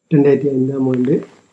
ரெண்டாயிரத்தி ஐந்தாம் ஆண்டு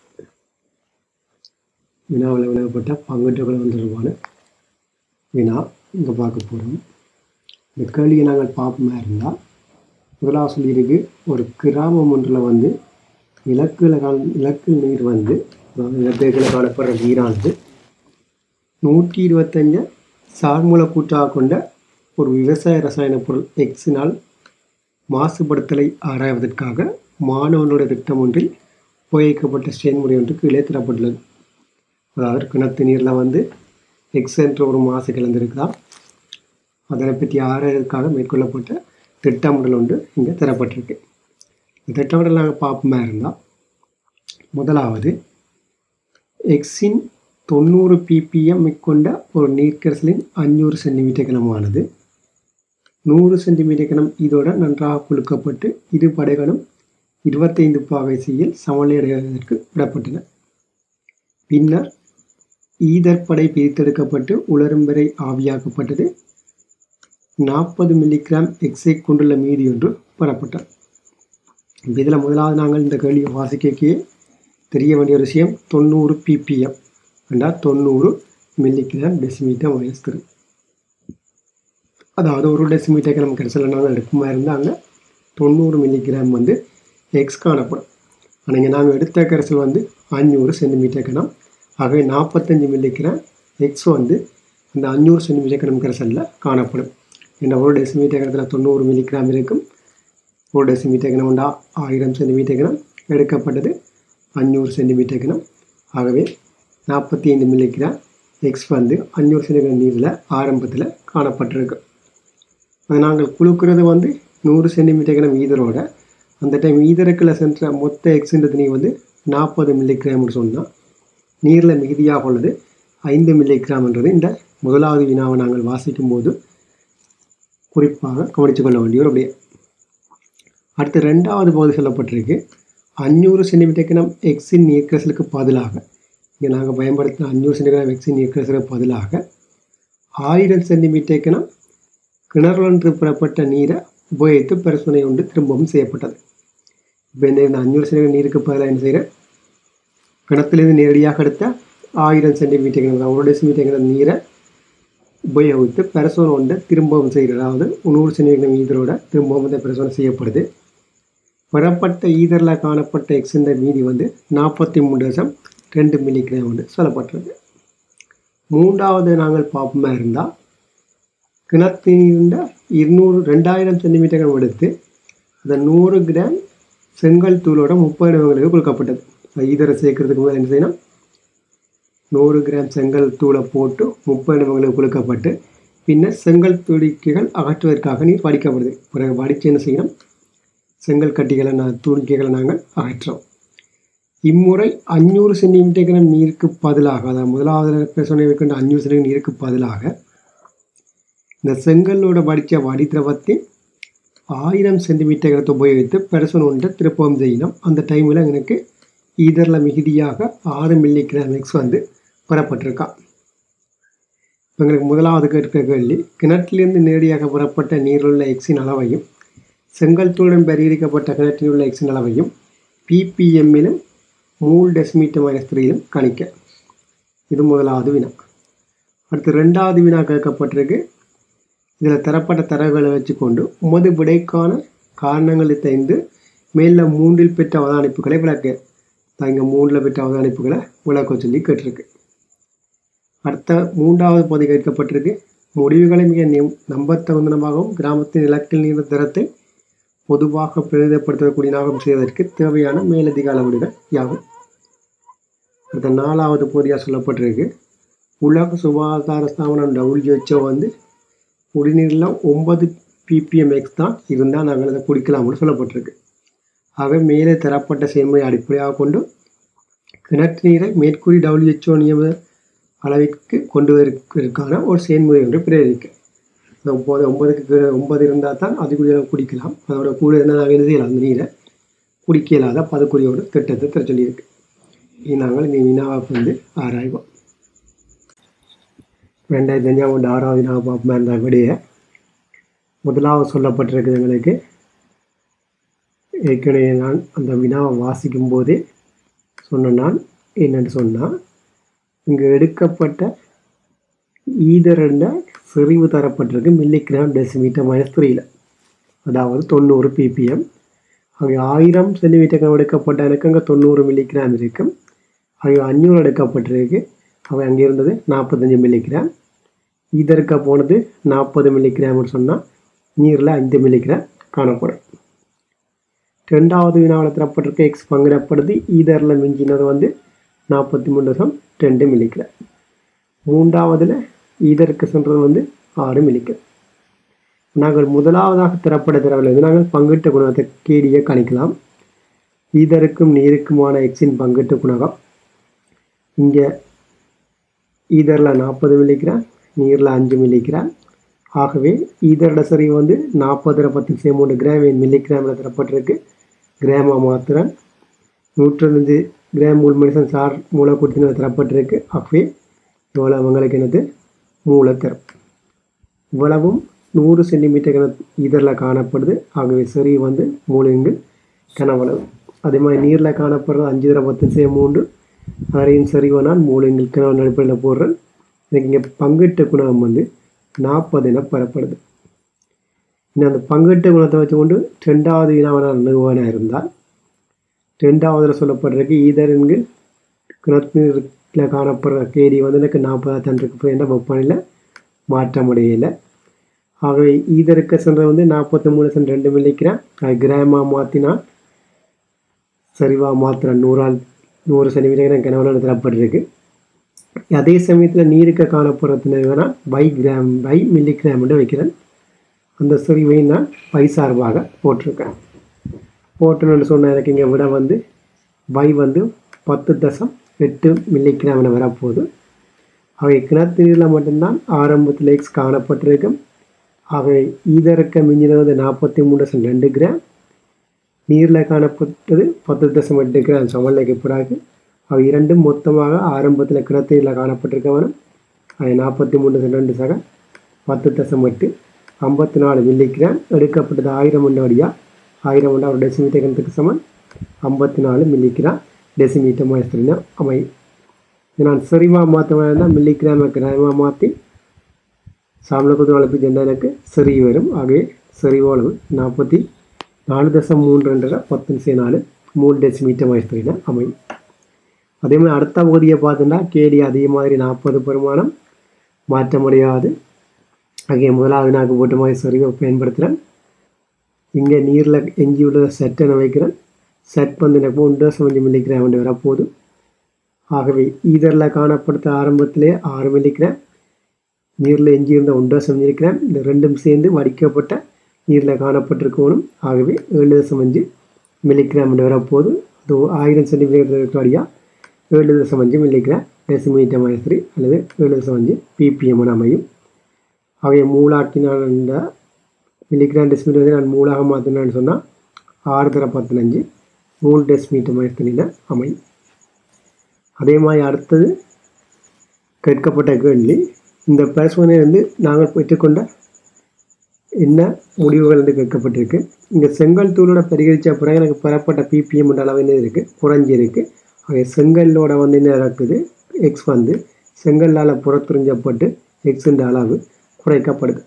வினாவில் வினவப்பட்ட பங்கேற்றவர்கள் தொடர்பான வினா இங்கே பார்க்க போகிறோம் இந்த கேள்வியை நாங்கள் பார்ப்போமா இருந்தால் முதலாவது சொல்லியிருக்கு ஒரு கிராமம் ஒன்றில் வந்து இலக்குல காண இலக்கு நீர் வந்து அதாவது இலக்குகளை காணப்படுற நீரானது நூற்றி இருபத்தஞ்ச சார்மூல கூட்டாக கொண்ட ஒரு விவசாய ரசாயன பொருள் எக்ஸினால் மாசுபடுத்தலை ஆராய்வதற்காக மாணவனுடைய திட்டம் ஒன்றில் உபயோகிக்கப்பட்ட செயல்முறை ஒன்று கீழே தரப்பட்டுள்ளது அதாவது கிணத்து நீரில் வந்து எக்ஸ் என்ற ஒரு மாசு கலந்திருக்குதா அதனை பற்றி ஆராய்வதற்காக மேற்கொள்ளப்பட்ட திட்டமிடல் ஒன்று இங்கே தரப்பட்டிருக்கு இந்த திட்டமிடல் நாங்கள் பார்ப்போமா இருந்தால் முதலாவது எக்ஸின் தொண்ணூறு பிபிஎம் கொண்ட ஒரு நீர்க்கரசலின் அஞ்சூறு சென்டிமீட்டர் கனமானது நூறு சென்டிமீட்டர் கனம் இதோட நன்றாக குலுக்கப்பட்டு இரு படைகளும் இருபத்தைந்து பாகை செய்யில் சமநிலையடைவதற்கு விடப்பட்டன பின்னர் ஈதர் படை பிரித்தெடுக்கப்பட்டு உலரும் வரை ஆவியாக்கப்பட்டது நாற்பது மில்லிகிராம் எக்ஸை கொண்டுள்ள மீதி ஒன்று பெறப்பட்டது இதில் முதலாவது நாங்கள் இந்த கேள்வியை வாசிக்கே தெரிய வேண்டிய ஒரு விஷயம் தொண்ணூறு பிபிஎம் என்றால் தொண்ணூறு மில்லிகிராம் டெசிமீட்டர் மைனஸ் த்ரீ அதாவது ஒரு டெசிமீட்டர் கிராம் கரைசலில் நாங்கள் எடுக்குமா இருந்தாங்க தொண்ணூறு மில்லிகிராம் வந்து எக்ஸ் காணப்படும் ஆனால் இங்கே நாங்கள் எடுத்த கரைசல் வந்து அஞ்சூறு சென்டிமீட்டர் கணம் ஆகவே நாற்பத்தஞ்சு மில்லிகிராம் எக்ஸ் வந்து அந்த அஞ்சூறு சென்டிமீட்டர் கணம் கரைசலில் காணப்படும் இந்த ஒரு டெசிமீட்டர் கணத்தில் தொண்ணூறு மில்லிகிராம் இருக்கும் ஒரு டெசிமீட்டர் கணம் உண்டா ஆயிரம் சென்டிமீட்டர் கணம் எடுக்கப்பட்டது அஞ்சூறு சென்டிமீட்டர் கணம் ஆகவே நாற்பத்தி ஐந்து மில்லிகிராம் எக்ஸ் வந்து அஞ்சூறு சென்டிமீட்டர் நீரில் ஆரம்பத்தில் காணப்பட்டிருக்கு அது நாங்கள் குழுக்கிறது வந்து நூறு சென்டிமீட்டர் கணம் ஈதரோட அந்த டைம் ஈதருக்குள்ள சென்ற மொத்த எக்ஸுன்றது நீ வந்து நாற்பது மில்லிகிராம்னு சொன்னால் நீரில் மிகுதியாக உள்ளது ஐந்து மில்லிகிராம்ன்றது இந்த முதலாவது வினாவை நாங்கள் வாசிக்கும் போது குறிப்பாக கவனித்து கொள்ள வேண்டிய ஒரு அப்படியே அடுத்து ரெண்டாவது பகுதி சொல்லப்பட்டிருக்கு அஞ்சூறு சென்டிமீட்டர் கிராம் எக்ஸின் நீர்க்கரசலுக்கு பதிலாக இங்கே நாங்கள் பயன்படுத்தின அஞ்சூறு சென்டிமீட்டர் கிராம் எக்ஸின் நீர்க்கரசலுக்கு பதிலாக ஆயிரம் சென்டிமீட்டர் கிராம் கிணறுலன்று பெறப்பட்ட நீரை உபயோகித்து பரிசோதனை ஒன்று திரும்பவும் செய்யப்பட்டது இப்போ இந்த அஞ்சூறு சென்டிமீட்டர் நீருக்கு பதிலாக என்ன செய்கிற கிணத்துலேருந்து நேரடியாக எடுத்த ஆயிரம் சென்டிமீட்டர் கிணறு ஒரு டெசிமீட்டர் கிணறு நீரை உபயோகித்து பரிசோதனை ஒன்றை திரும்பவும் செய்கிறது அதாவது நூறு சென்டிமீட்டர் ஈதரோட திரும்பவும் இந்த பரிசோதனை செய்யப்படுது பெறப்பட்ட ஈதரில் காணப்பட்ட எக்ஸின்ற மீதி வந்து நாற்பத்தி மூணு தசம் ரெண்டு மில்லிகிராம் வந்து சொல்லப்பட்டிருக்கு மூன்றாவது நாங்கள் பார்ப்போமா இருந்தால் கிணத்தினிருந்த இருநூறு ரெண்டாயிரம் சென்டிமீட்டர் எடுத்து அந்த நூறு கிராம் செங்கல் தூளோட முப்பது இடங்களுக்கு கொடுக்கப்பட்டது ஈதரை சேர்க்கறதுக்கு முதல் என்ன செய்யணும் நூறு கிராம் செங்கல் தூளை போட்டு முப்பது நிமிடங்களுக்கு குலுக்கப்பட்டு பின்னர் செங்கல் துடிக்கைகள் அகற்றுவதற்காக நீர் வடிக்கப்படுது பிறகு வடித்து என்ன செய்யணும் செங்கல் கட்டிகளை நான் துணிக்கைகளை நாங்கள் அகற்றோம் இம்முறை அஞ்சூறு சென்டிமீட்டர் கிராம் நீருக்கு பதிலாக அதாவது முதலாவது சொன்ன இருக்கின்ற அஞ்சூறு சென்டிமீட்டர் நீருக்கு பதிலாக இந்த செங்கலோட வடித்த வடித்திரவத்தின் ஆயிரம் சென்டிமீட்டர் கிரத்தை உபயோகித்து பெருசன் ஒன்றை திருப்பம் செய்யணும் அந்த டைமில் எனக்கு ஈதரில் மிகுதியாக ஆறு மில்லி கிராம் எக்ஸ் வந்து பெறப்பட்டிருக்கான் எங்களுக்கு முதலாவது கேட்க கேள்வி கிணற்றிலிருந்து நேரடியாக பெறப்பட்ட நீருள்ள எக்ஸின் அளவையும் செங்கல் தூளுடன் பரிகரிக்கப்பட்ட கிணற்றில் உள்ள எக்ஸின் அளவையும் பிபிஎம்மிலும் மூல் டெசிமீட்டர் மைனஸ் த்ரீயிலும் கணிக்க இது முதலாவது வினா அடுத்து ரெண்டாவது வினா கேட்கப்பட்டிருக்கு இதில் தரப்பட்ட தரவுகளை வச்சுக்கொண்டு உமது விடைக்கான காரணங்களை தெரிந்து மேலில் மூன்றில் பெற்ற அவதானிப்புகளை விளக்க இங்கே மூன்றில் பெற்ற அவதானிப்புகளை விளக்க சொல்லி கேட்டிருக்கு அடுத்த மூன்றாவது பகுதி கேட்கப்பட்டிருக்கு முடிவுகளை மிக நம்பத்தகுந்தனமாகவும் கிராமத்தின் இலக்கில் நீர் தரத்தை பொதுவாக பிரதிநிதிப்படுத்தக்கூடியனாகவும் செய்வதற்கு தேவையான மேலதிக அளவீடுகள் யாவும் அடுத்த நாலாவது பகுதியாக சொல்லப்பட்டிருக்கு உலக சுகாதார ஸ்தாபனம் டபிள்யூஹெச்ஓ வந்து குடிநீரில் ஒன்பது பிபிஎம் எக்ஸ் தான் இருந்தால் நாங்கள் அதை குடிக்கலாம்னு சொல்லப்பட்டிருக்கு ஆக மேலே தரப்பட்ட செயல்முறை அடிப்படையாக கொண்டு கிணற்று நீரை மேற்கூறி டபிள்யூஹெச்ஓ நியம அளவிற்கு கொண்டு வருவதற்கான ஒரு செயல்முறை ஒன்று பிரேரிக்க ஒம்பது ஒன்பதுக்கு ஒன்பது இருந்தால் தான் அதுக்குரிய குடிக்கலாம் அதோட கூட இருந்தால் நாங்கள் என்ன செய்யலாம் அந்த நீரை குடிக்க இல்லாத பதுக்குறியோட திட்டத்தை தர சொல்லியிருக்கு இது நாங்கள் இந்த வினாவை வந்து ஆராய்வோம் ரெண்டாயிரத்தி அஞ்சாம் ஆண்டு ஆறாவது வினாவை பார்ப்போமா இருந்தால் விடைய முதலாவது சொல்லப்பட்டிருக்குது எங்களுக்கு ஏற்கனவே நான் அந்த வினாவை வாசிக்கும் போதே சொன்ன நான் என்னென்னு சொன்னால் இங்கே எடுக்கப்பட்ட ஈதரண்ட செறிவு தரப்பட்டிருக்கு மில்லிகிராம் டெசிமீட்டர் மைனஸ் த்ரீல அதாவது தொண்ணூறு பிபிஎம் அங்கே ஆயிரம் சென்டிமீட்டர் எடுக்கப்பட்ட எனக்கு அங்கே தொண்ணூறு மில்லிகிராம் இருக்கும் அங்கே அஞ்சூறு எடுக்கப்பட்டிருக்கு அவை அங்கே இருந்தது நாற்பத்தஞ்சு மில்லிகிராம் ஈதருக்கா போனது நாற்பது மில்லிகிராம்னு சொன்னால் நீரில் ஐந்து மில்லிகிராம் காணப்படும் ரெண்டாவது வினாவில் தரப்பட்டிருக்க எக்ஸ் பங்கிடப்படுது ஈதரில் மிஞ்சினது வந்து நாற்பத்தி மூணு தசம் ரெண்டு மில்லிகிராம் மூன்றாவதில் ஈதருக்கு சென்றது வந்து ஆறு மில்லிகிராம் நாங்கள் முதலாவதாக தரப்பட தரவில்லை நாங்கள் பங்கிட்ட குணத்தை கேடியை கணிக்கலாம் ஈதருக்கும் நீருக்குமான எக்ஸின் பங்கிட்ட குணகம் இங்கே ஈதரில் நாற்பது மில்லிகிராம் நீரில் அஞ்சு மில்லிகிராம் ஆகவே ஈதரோட சரி வந்து நாற்பது பத்து மூணு கிராம் மில்லிகிராமில் தரப்பட்டிருக்கு கிராமாக மாத்திரன் நூற்றஞ்சு கிராம் உள்மனிசன் சார் மூலக்கூட்டின தரப்பட்டிருக்கு ஆகவே இவ்வளோ அவங்களுக்கு என்னது மூலத்தரம் இவ்வளவும் நூறு சென்டிமீட்டர் கன இதரில் காணப்படுது ஆகவே சரி வந்து மூலிங்கு கனவளவு அதே மாதிரி நீரில் காணப்படுறது அஞ்சு தர பத்து சே மூன்று அரையின் சரிவானால் மூலிங்கள் கனவு அடிப்படையில் போடுறேன் எனக்கு இங்கே பங்கிட்ட குணம் வந்து நாற்பது என பெறப்படுது இன்னும் அந்த பங்கிட்ட குணத்தை வச்சுக்கொண்டு ரெண்டாவது வினாவன நிறுவனம் இருந்தால் ரெண்டாவதில் சொல்லப்படுறதுக்கு ஈதரன்கள் கிணத்துல காணப்படுற கேடி வந்து எனக்கு நாற்பதா தன்றுக்கு என்ற வெப்பநிலை மாற்ற முடியலை ஆகவே ஈதருக்க சென்றது வந்து நாற்பத்தி மூணு சென்ட் ரெண்டு மில்லிக்கிறேன் அது கிராமாக மாற்றினால் சரிவாக மாத்திரம் நூறால் நூறு சென்டிமீட்டர் கிணவுல தரப்பட்டிருக்கு அதே சமயத்தில் நீருக்க காணப்படுறது வேணால் பை கிராம் பை மில்லிகிராம் வைக்கிறேன் அந்த செறிவை நான் பை சார்பாக போட்டிருக்கேன் போட்டணுன்னு சொன்ன எனக்கு இங்கே விட வந்து பை வந்து பத்து தசம் எட்டு மில்லிகிராமில் வரப்போகுது அவை கிணத்து நீரில் மட்டும்தான் ஆரம்பத்தில் எக்ஸ் காணப்பட்டிருக்கும் ஆகவே ஈதரக்க மிஞ்சின வந்து நாற்பத்தி மூணு தசம் ரெண்டு கிராம் நீரில் காணப்பட்டது பத்து தசம் எட்டு கிராம் சமநிலைக்கு பிறகு அவை இரண்டும் மொத்தமாக ஆரம்பத்தில் கிணத்து நீரில் காணப்பட்டிருக்கவனும் அவை நாற்பத்தி மூணு தசம் ரெண்டு சக பத்து தசம் எட்டு ஐம்பத்தி நாலு மில்லிகிராம் எடுக்கப்பட்டது ஆயிரம் அடியாக ஆயிரம் அண்டா ஒரு டெசிமீட்டர் கணத்துக்கு சமன் ஐம்பத்தி நாலு மில்லிகிராம் டெசிமீட்டர் மாய்ஸ்திரினா அமையும் இது நான் செறிவாக மாற்ற வேண்டாம் மில்லிகிராமை கிராமாக மாற்றி சாம்பலக்குத்து வளர்ப்பு ஜெண்டா எனக்கு செறி வரும் ஆகவே செறிவு அளவு நாற்பத்தி நாலு தசம் மூன்று ரெண்டரை பத்து சே நாலு மூணு டெசிமீட்டர் மாய்ஸ்திரினா அமையும் அதே மாதிரி அடுத்த பகுதியை பார்த்தோம்னா கேடி அதே மாதிரி நாற்பது பெருமானம் மாற்ற முடியாது ஆகிய முதலாவது நாக்கு போட்ட மாதிரி சரிவை பயன்படுத்துகிறேன் இங்கே நீரில் எஞ்சி உள்ள செட்டை வைக்கிறேன் செட் வந்து எனக்கு ஒன்று தசம் அஞ்சு மில்லிகிராம் வந்து வரப்போகுது ஆகவே ஈதரில் காணப்படுத்த ஆரம்பத்திலே ஆறு மில்லிகிராம் நீரில் எஞ்சி இருந்த ஒன்று தசம் மில்லிகிராம் இந்த ரெண்டும் சேர்ந்து வடிக்கப்பட்ட நீரில் காணப்பட்டிருக்கணும் ஆகவே ஏழு தசம் அஞ்சு மில்லிகிராம் வந்து வரப்போகுது அது ஆயிரம் சென்டிமீட்டர் இருக்கிறபடியாக ஏழு தசம் அஞ்சு மில்லிகிராம் டெசிமீட்டர் மைனஸ் அல்லது ஏழு தசம் அஞ்சு பிபிஎம் அமையும் அவை மூலாக்கினான் மில்லிகிராம் டெஸ்மீட்டர் வந்து நான் மூலாக மாற்றினான்னு சொன்னால் ஆறு தர பதினஞ்சு மூணு டெஸ்மீட்டர் மைனத்தில் அமையும் அதே மாதிரி அடுத்தது கேட்கப்பட்ட கேள்வி இந்த பரிசோதனை வந்து நாங்கள் பெற்றுக்கொண்ட என்ன முடிவுகள் வந்து கேட்கப்பட்டிருக்கு இங்கே செங்கல் தூளோட பரிகரித்த பிறகு எனக்கு பெறப்பட்ட பிபிஎம் என்ற அளவு என்ன இருக்குது குறைஞ்சிருக்கு ஆக செங்கல்லோட வந்து என்ன இருக்குது எக்ஸ் வந்து செங்கல்லால் புறத்துறிஞ்சப்பட்டு எக்ஸுன்ற அளவு குறைக்கப்படுது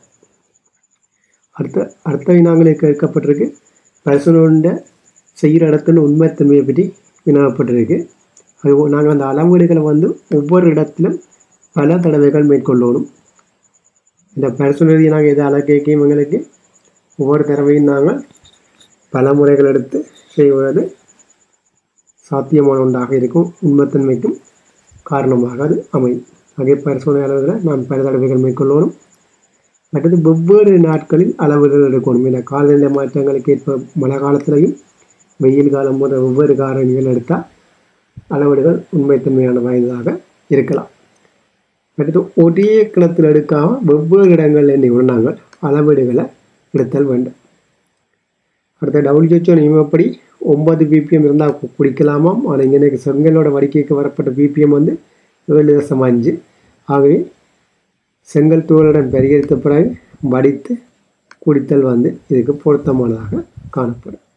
அடுத்த அடுத்த வினாங்களுக்கு கேட்கப்பட்டிருக்கு பரிசோதனை செய்கிற இடத்துல உண்மைத்தன்மையை பற்றி வினாப்பட்டிருக்கு அது நாங்கள் அந்த அளவீடுகளை வந்து ஒவ்வொரு இடத்திலும் பல தடவைகள் மேற்கொள்ளணும் இந்த பரிசோதனையை நாங்கள் எதை அழகேக்கையும் எங்களுக்கு ஒவ்வொரு தடவையும் நாங்கள் பல முறைகள் எடுத்து செய்வது சாத்தியமான ஒன்றாக இருக்கும் உண்மைத்தன்மைக்கும் காரணமாக அது அமையும் அதே பரிசோதனை அளவுகளை நான் பல தடவைகள் மேற்கொள்ளணும் மற்றது வெவ்வேறு நாட்களில் அளவுகள் எடுக்கணும் இந்த காலநிலை மாற்றங்களுக்கு ஏற்ப மழை காலத்திலையும் வெயில் காலம் போன்ற வெவ்வேறு காரணிகள் எடுத்தால் அளவீடுகள் உண்மைத்தன்மையான வாய்ந்ததாக இருக்கலாம் அடுத்து ஒரே கிணத்தில் எடுக்காமல் வெவ்வேறு இடங்களில் என்ன நாங்கள் அளவீடுகளை எடுத்தல் வேண்டும் அடுத்த டபிள்யூஹெச்ஓ நியமப்படி ஒன்பது பிபிஎம் இருந்தால் குடிக்கலாமாம் ஆனால் இங்கே எனக்கு செங்கலோட வடிக்கைக்கு வரப்பட்ட பிபிஎம் வந்து ஏழு தசம் அஞ்சு ஆகவே செங்கல் தூளுடன் பரிகரித்த பிறகு வடித்து குடித்தல் வந்து இதுக்கு பொருத்தமானதாக காணப்படும்